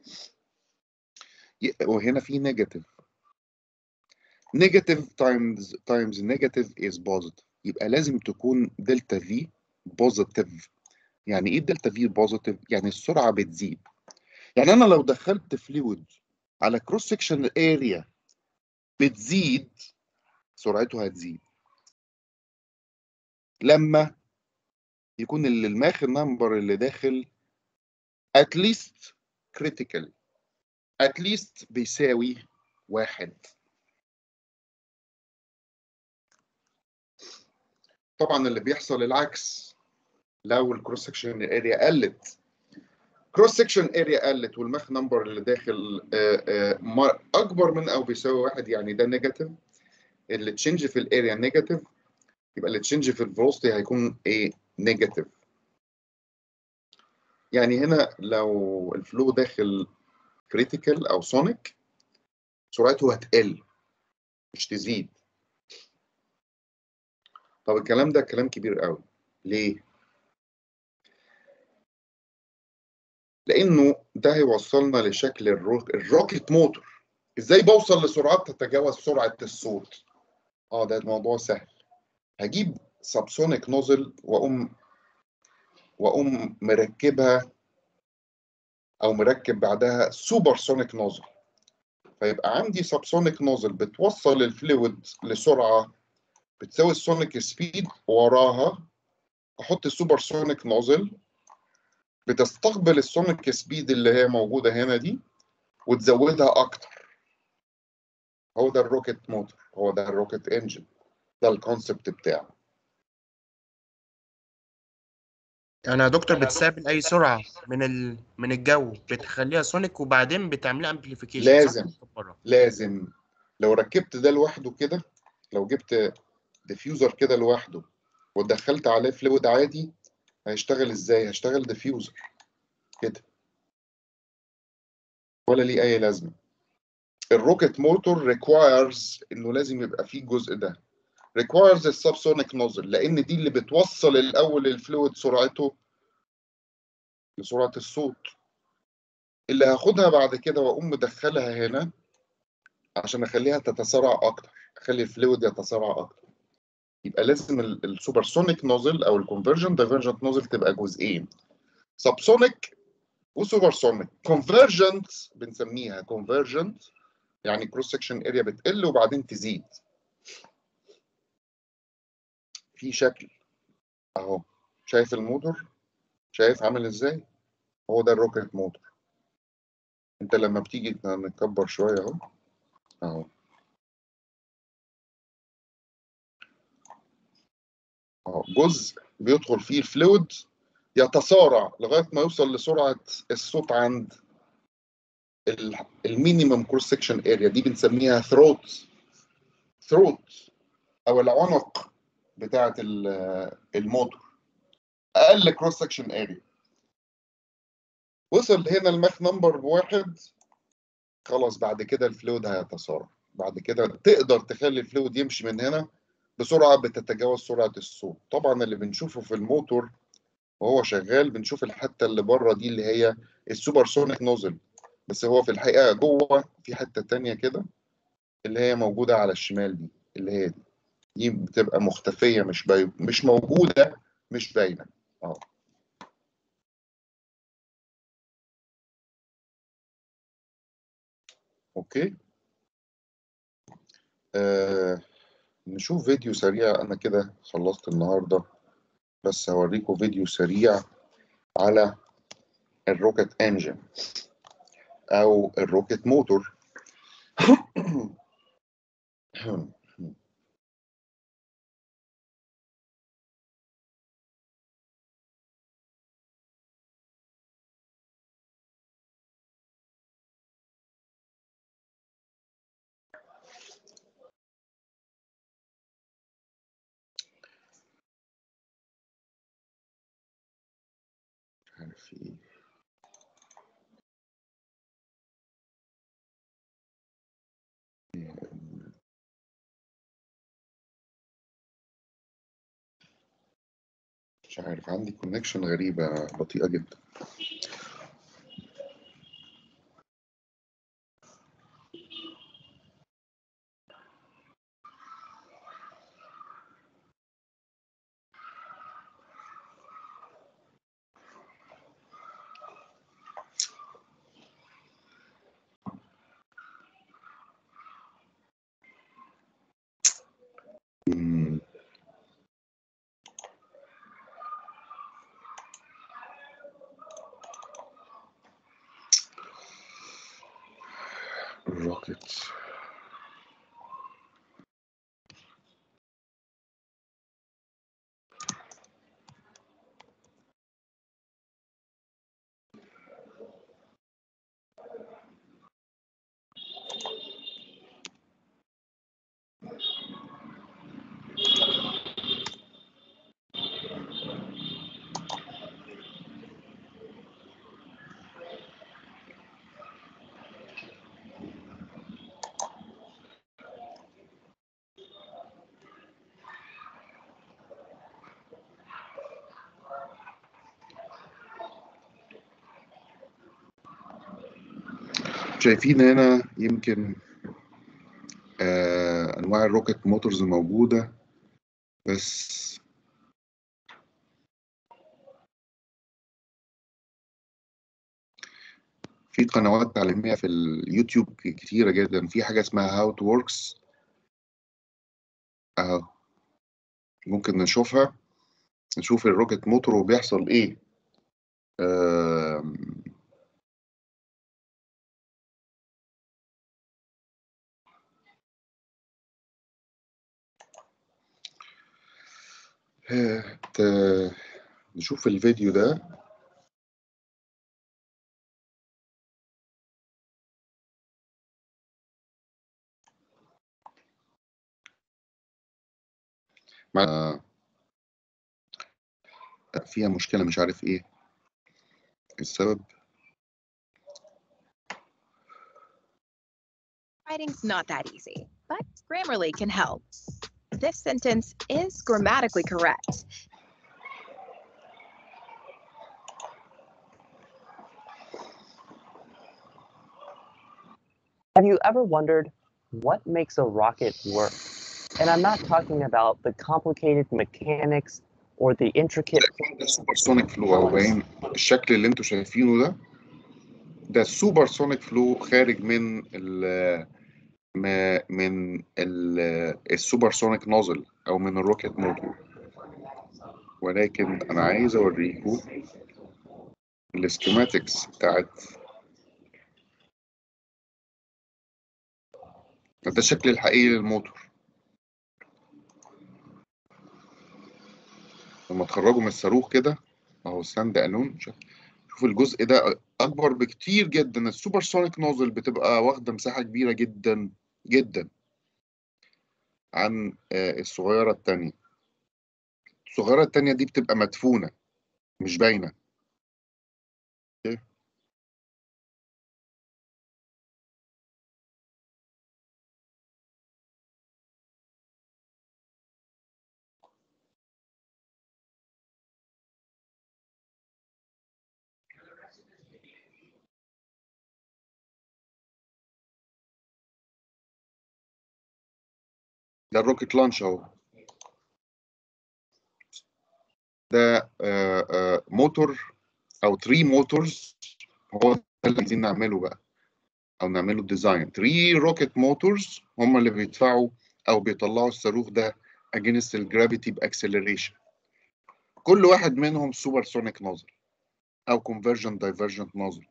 وهنا في نيجاتيف نيجاتيف تايمز تايمز نيجاتيف از بوزيتيف يبقى لازم تكون دلتا في بوزيتيف يعني ايه دلتا في بوزيتيف يعني السرعه بتزيد يعني انا لو دخلت فلويد على كروس سكشن اريا بتزيد سرعته هتزيد لما يكون الماخ نمبر اللي داخل at least critical at least بيساوي واحد طبعا اللي بيحصل العكس لو الكروس سكشن اريا قلت كروس سكشن اريا قلت والماخ نمبر اللي داخل اكبر من او بيساوي واحد يعني ده نيجاتيف اللي تشنج في الاريا نيجاتيف يبقى اللي تشنج في الفيلوسيتي هيكون ايه نيجاتيف يعني هنا لو الفلو داخل كريتيكال او سونيك سرعته هتقل مش تزيد طب الكلام ده كلام كبير قوي ليه لانه ده هيوصلنا لشكل الروك... الروكت موتور ازاي بوصل لسرعات تتجاوز سرعه الصوت اه ده الموضوع سهل هجيب سابسونيك نوزل واقوم واقوم مركبها او مركب بعدها سوبر سونيك نوزل فيبقى عندي سابسونيك نوزل بتوصل الفلويد لسرعه بتساوي السونيك سبيد وراها احط السوبر سونيك نوزل بتستقبل السونيك سبيد اللي هي موجوده هنا دي وتزودها اكتر هو ده الروكت موتور هو ده الروكت انجن ده الكونسبت بتاعه يعني يا دكتور بتستقبل اي سرعه من ال... من الجو بتخليها سونيك وبعدين بتعملها امبليفيكيشن لازم. لازم لو ركبت ده لوحده كده لو جبت ديفيوزر كده لوحده ودخلت عليه فلويد عادي هيشتغل ازاي هيشتغل ديفيوزر كده ولا ليه اي لازمه الروكت موتور ريكوايرز انه لازم يبقى فيه الجزء ده ريكوايرز السبسونيك نوزل لان دي اللي بتوصل الاول الفلويد سرعته لسرعه الصوت اللي هاخدها بعد كده واقوم مدخلها هنا عشان اخليها تتسارع اكتر اخلي الفلويد يتسارع اكتر يبقى لازم السوبرسونيك نوزل او الكونفرجن دايفرجنت نوزل تبقى جزئين سبسونيك وسوبرسونيك كونفرجنت بنسميها كونفرجنت يعني كروس سكشن اريا بتقل وبعدين تزيد في شكل اهو شايف الموتور شايف عامل ازاي هو ده الروكت موتور انت لما بتيجي نكبر شويه اهو اهو اهو جزء بيدخل فيه الفلويد يتسارع لغايه ما يوصل لسرعه الصوت عند المينيمم كروس سكشن اريا دي بنسميها ثروت ثروت او العنق بتاعه الموتور اقل كروس سكشن اريا وصل هنا الماخ نمبر واحد خلاص بعد كده الفلويد هيتسارع بعد كده تقدر تخلي الفلويد يمشي من هنا بسرعه بتتجاوز سرعه الصوت طبعا اللي بنشوفه في الموتور وهو شغال بنشوف الحته اللي بره دي اللي هي السوبر سونيك نوزل بس هو في الحقيقه جوه في حته تانية كده اللي هي موجوده على الشمال دي اللي هي دي دي بتبقى مختفيه مش باي... مش موجوده مش باينه اه اوكي آه نشوف فيديو سريع انا كده خلصت النهارده بس هوريكم فيديو سريع على الروكت انجن او الروكت موتور عارف في ايه مش عارف عندي كونكشن غريبة بطيئة جدا مم. الروكت شايفين هنا يمكن آه الموتور انواع الروكت موتورز موجوده بس في قنوات تعليميه في اليوتيوب كتيره جدا في حاجه اسمها هاو تو وركس اهو ممكن نشوفها نشوف الروكت موتور وبيحصل ايه آم، آه، ت- نشوف الفيديو ده مع فيها مشكلة مش عارف ايه السبب Writing's not that easy, but Grammarly can help. This sentence is grammatically correct. Have you ever wondered what makes a rocket work? And I'm not talking about the complicated mechanics or the intricate ده سوبر سونيك فلو او باين الشكل اللي انتوا شايفينه ده ده السوبر سونيك فلو خارج من ال ما- من ال السوبر سونيك نوزل او من الروكت موتور ولكن انا عايز اوريكم السكيماتكس بتاعت ده الشكل الحقيقي للموتور لما تخرجوا من الصاروخ كده اهو الساند الون شوف الجزء ده اكبر بكتير جدا السوبر سونيك نوزل بتبقى واخده مساحه كبيره جدا جدا عن آه، الصغيره التانية الصغيره التانية دي بتبقى مدفونه مش باينه أوكي؟ ده الروكت لانش اهو ده آه، آه، موتور او 3 موتورز هو ده اللي عايزين نعمله بقى او نعمله ديزاين 3 روكت موتورز هم اللي بيدفعوا او بيطلعوا الصاروخ ده against الجرافيتي باكسلريشن كل واحد منهم سوبر سونيك نوزل او convergent divergent نوزل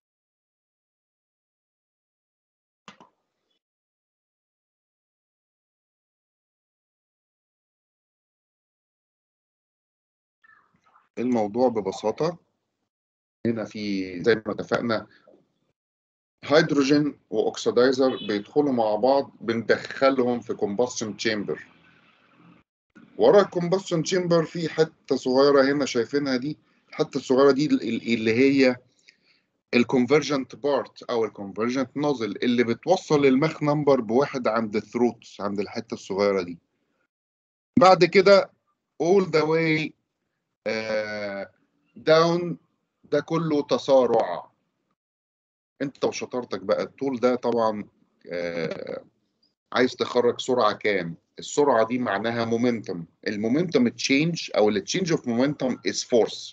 الموضوع ببساطة هنا في زي ما اتفقنا هيدروجين واكسدايزر بيدخلوا مع بعض بندخلهم في combustion chamber ورا الكومبشن تشامبر في حته صغيره هنا شايفينها دي الحته الصغيره دي ال- ال- اللي هي الكونفرجنت بارت او الكونفرجنت نوزل اللي بتوصل الماخ نمبر بواحد عند الثروت عند الحته الصغيره دي بعد كده all the way آه، down ده كله تسارع انت وشطارتك بقى الطول ده طبعا آه، عايز تخرج سرعه كام السرعه دي معناها مومنتم المومنتم تشينج او التشينج اوف مومنتم از فورس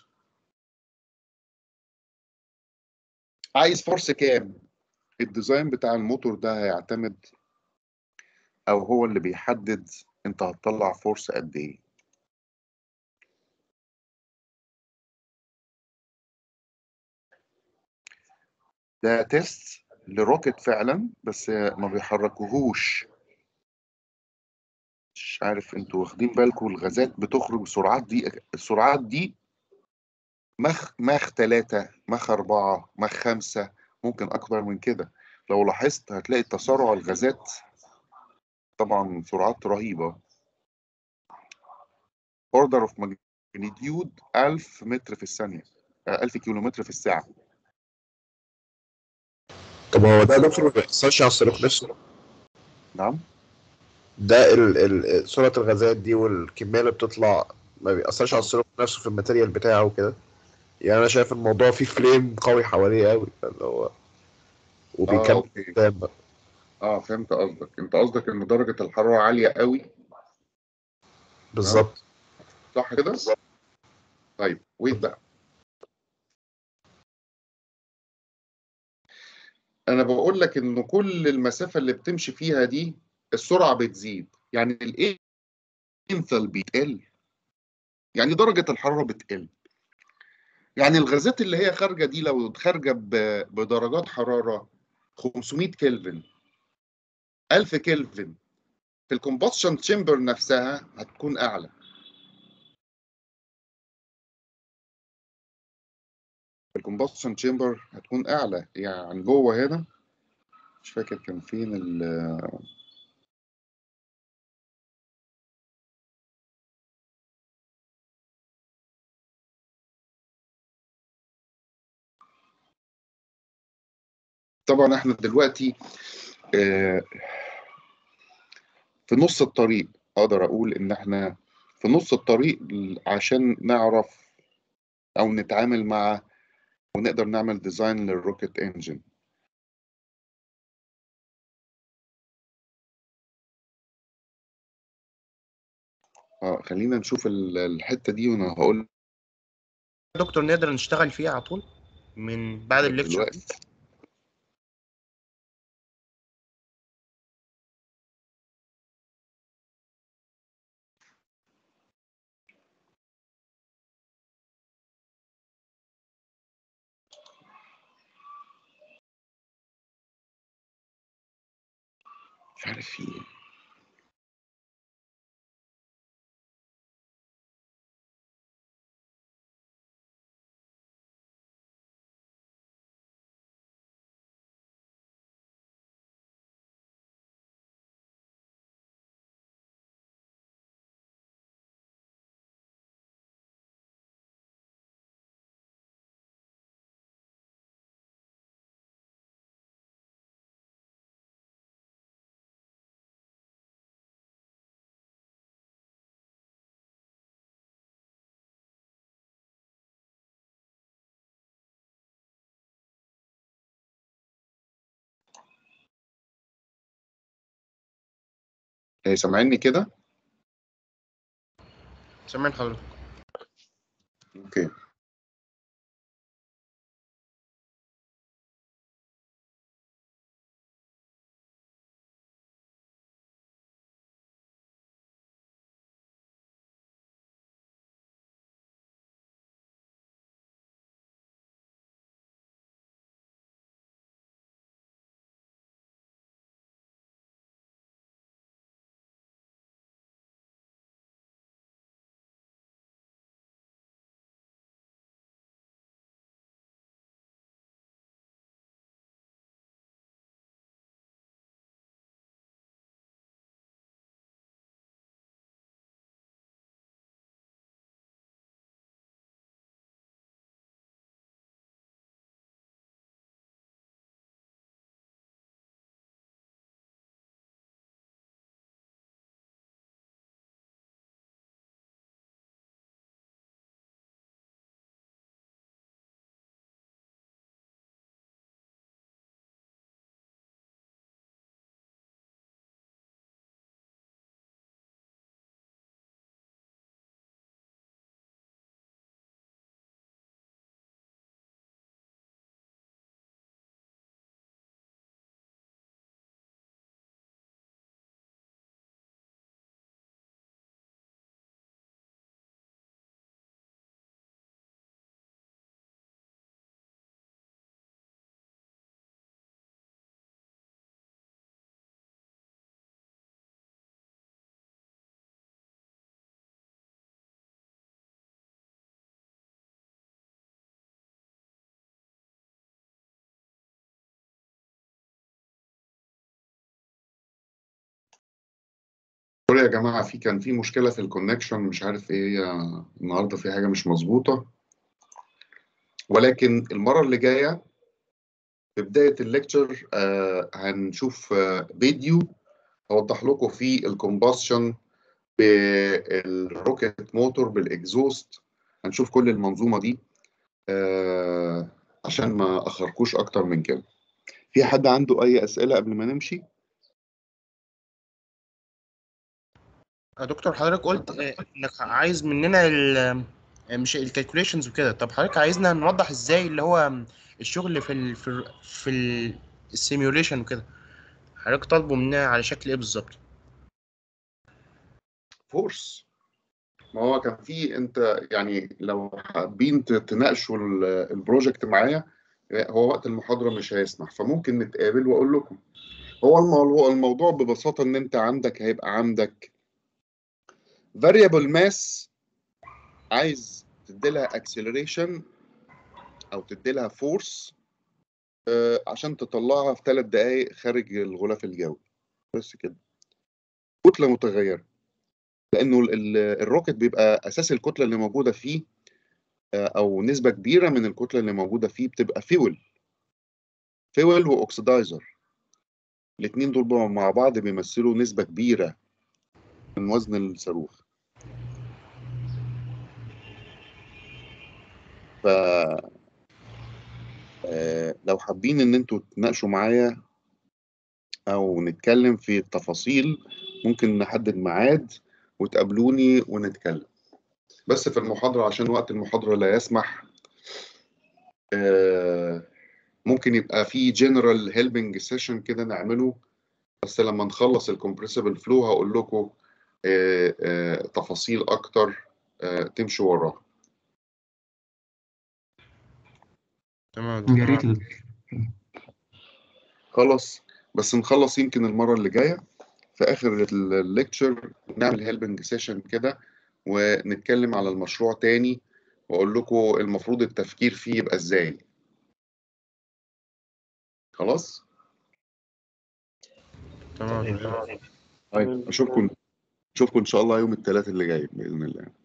عايز فورس كام الديزاين بتاع الموتور ده هيعتمد او هو اللي بيحدد انت هتطلع فورس قد ايه ده تيست لروكت فعلا بس ما بيحركوهوش مش عارف انتوا واخدين بالكم الغازات بتخرج بسرعات دي السرعات دي مخ مخ ثلاثة مخ أربعة مخ خمسة ممكن أكتر من كده لو لاحظت هتلاقي تسارع الغازات طبعا سرعات رهيبة اوردر اوف magnitude 1000 متر في الثانية آه، 1000 كيلومتر في الساعة طب هو ده يا دكتور ما بيأثرش على الصاروخ نفسه نعم ده ال ال سرعة الغازات دي والكمية اللي بتطلع ما بيأثرش على الصاروخ نفسه في الماتيريال بتاعه وكده يعني أنا شايف الموضوع فيه فليم قوي حواليه قوي اللي هو اه وبيكمل اوكي قدام بقى اه فهمت قصدك انت قصدك ان درجة الحرارة عالية قوي بالظبط صح كده طيب ويت بقى انا بقول لك ان كل المسافة اللي بتمشي فيها دي السرعة بتزيد يعني الانثل بيتقل يعني درجة الحرارة بتقل يعني الغازات اللي هي خارجة دي لو خارجة ب- بدرجات حرارة 500 كلفن 1000 كلفن في الكومبشن تشامبر نفسها هتكون اعلى في الكومبشن تشامبر هتكون اعلى يعني جوه هنا مش فاكر كان فين ال طبعا احنا دلوقتي آه، في نص الطريق اقدر اقول ان احنا في نص الطريق عشان نعرف او نتعامل مع ونقدر نعمل ديزاين للروكيت انجن اه خلينا نشوف ال- الحتة دي وانا هقول دكتور نقدر نشتغل فيه على طول من بعد الليكتشر دلوقتي مش عارف في ايه إيه، سامعني كده سامعين حضرتك اوكي سوري يا جماعة في كان في مشكلة في الكونكشن مش عارف ايه هي النهاردة في حاجة مش مظبوطة ولكن المرة اللي جاية في بداية الليكتشر آه هنشوف آه فيديو هوضح لكم فيه الكومباشن بالروكيت موتور بالاكزوست هنشوف كل المنظومة دي آه عشان ما أخركوش أكتر من كده في حد عنده أي أسئلة قبل ما نمشي؟ يا دكتور حضرتك قلت آه، انك عايز مننا ال آه، مش الكالكوليشنز وكده طب حضرتك عايزنا نوضح ازاي اللي هو الشغل في ال في ال في السيميوليشن وكده حضرتك طالبه مننا على شكل ايه بالظبط فورس ما هو كان في انت يعني لو حابين ت- تناقشوا ال- البروجكت معايا هو وقت المحاضره مش هيسمح فممكن نتقابل واقول لكم هو الموضوع الموضوع ببساطه ان انت عندك هيبقى عندك variable mass عايز تديلها acceleration او تديلها force آه، عشان تطلعها في ثلاث دقائق خارج الغلاف الجوي بس كده كتله متغيره لانه ال- ال- الروكت بيبقى اساس الكتله اللي موجوده فيه آه، او نسبه كبيره من الكتله اللي موجوده فيه بتبقى فيول فيول واكسدايزر الاثنين دول بقى مع بعض بيمثلوا نسبه كبيره من وزن الصاروخ ف آه، لو حابين ان انتوا تناقشوا معايا او نتكلم في التفاصيل ممكن نحدد ميعاد وتقابلوني ونتكلم بس في المحاضرة عشان وقت المحاضرة لا يسمح آه، ممكن يبقى في جنرال هيلبنج سيشن كده نعمله بس لما نخلص الكومبريسبل فلو هقول لكم آه، آه، تفاصيل اكتر آه، تمشوا وراها تمام يا يا دكتور. ريت خلاص بس نخلص يمكن المرة اللي جاية في آخر الليكتشر نعمل هيلبنج سيشن كده ونتكلم على المشروع تاني وأقول لكم المفروض التفكير فيه يبقى إزاي خلاص؟ تمام يا دكتور. طيب أشوفكم أشوفكم إن شاء الله يوم الثلاث اللي جاي بإذن الله